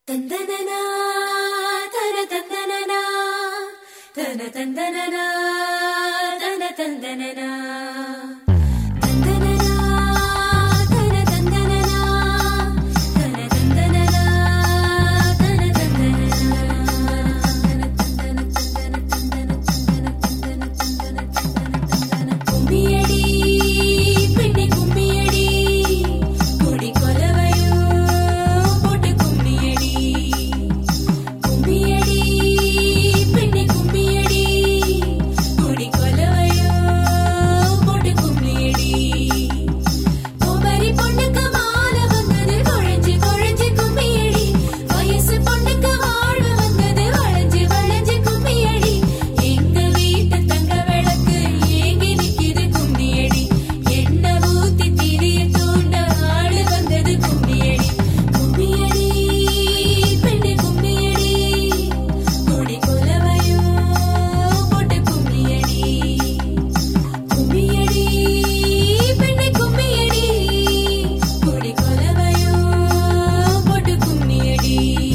தந்தனனா தன தந்தனனா தன தந்தனனா தன தந்தனனா தந்தனனா தன தந்தனனா தன தந்தனனா தன தந்தனனா கும்மியடி பெண்ணே கும்மியடி குடி கொலவையோ போட்டு கும்மியடி கும்மியடி பெண்ணே கும்மியடி குடி கொலவையோ போட்டு கும்மியடி குமரி பொண்ணுக்கு மாலை வந்தது குழஞ்சு குழஞ்சு கும்மியடி வயசு பொண்ணுக்கு வாழ வந்தது வளைஞ்சு வளைஞ்சு கும்மியடி எங்க வீட்டு தங்க விளக்கு ஏங்கி நிக்குது கும்மியடி எண்ணெய் ஊத்தி திரிய தூண்ட ஆளு வந்தது கும்மியடி கும்மியடி பெண்ணே கும்மியடி குடி கொலவையோ போட்டு கும்மியடி கும்மியடி பெண்ணே கும்மியடி குடி கொலவையோ போட்டு கும்மியடி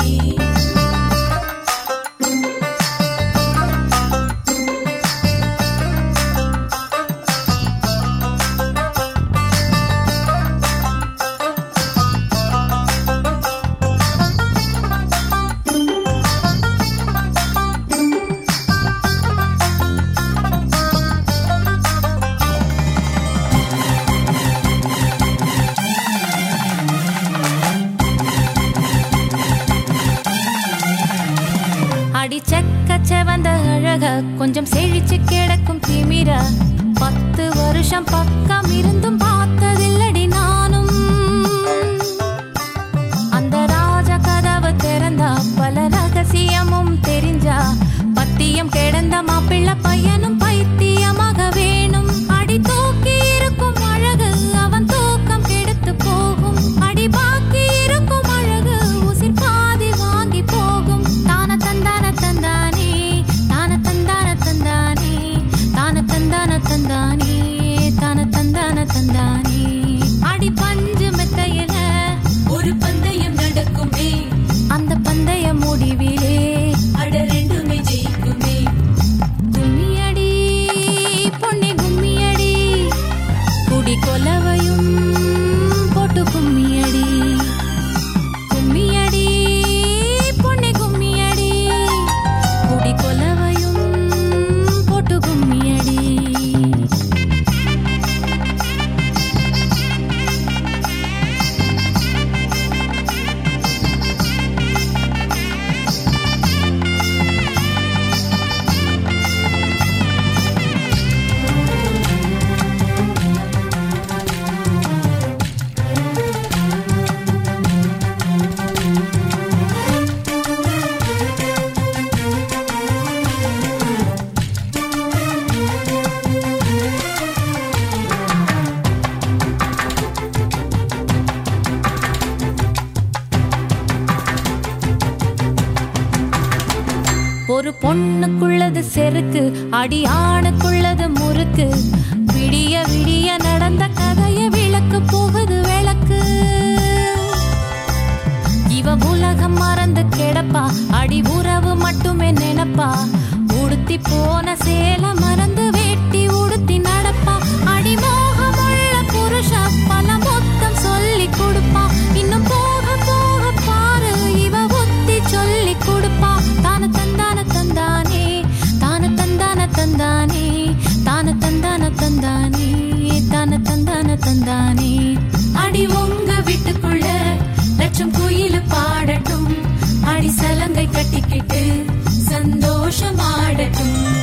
அடி செக்க செவந்த அழக கொஞ்சம் செழிச்சு கிடக்கும் திமிர பத்து வருஷம் பக்கம் இருந்தும் பார்த்ததில்லடி நானும் அந்த ராஜ கதவு திறந்தா பல ரகசியமும் தெரிஞ்சா பத்தியம் கிடந்த மாப்பிள்ள பையனும் பைத்தியமாக வேணும் அடி தூக்கி இருக்கும் அழகு அவன் தூக்கம் கெடுத்து போகும் அடி பாக்கி இருக்கும் அழகு உசிர் பாதி வாங்கி போகும் தான தந்தான தந்தானே தான தந்தான தந்தானே தான தந்தான தந்தானே தான தந்தான தந்தானே அடி பஞ்சு மெத்தையில ஒரு பந்தயம் நடக்குமே அந்த பந்தய முடிவிலே அட ரெண்டுமே ஜெயிக்குமே கும்மியடி பொன்னி கும்மியடி குடி கொலவையும் போட்டு கும்மியடி கும்மியடி பொன்னி கும்மியடி குடி கொலவையும் போட்டு கும்மியடி ஒரு பொண்ணுக்குள்ளது செருக்கு அடி ஆணுக்குள்ளது முறுக்கு விடிய விடிய நடந்த கதைய விளக்கு போகுது விளக்கு இவ உலகம் மறந்து கிடப்பா அடி உறவு மட்டுமே நினைப்பா உடுத்தி போன சேல மறந்து வேட்டி உடுத்தி நடப்பா அடி மோகமுள்ள புருஷா பல மொத்தம் சொல்லி கொடுப்பா இன்னும் போக போக பாரு இவ ஒத்தி சொல்லி கொடுப்பா தான தந்தான தந்தானே தான தந்தான தந்தானே தான தந்தான தந்தானே தான தந்தான தந்தானே அடி உங்க வீட்டுக்குள்ள லட்சம் குயில் பாடட்டும் அடி சலங்கை கட்டிக்கிட்டு சந்தோஷமாடட்டும்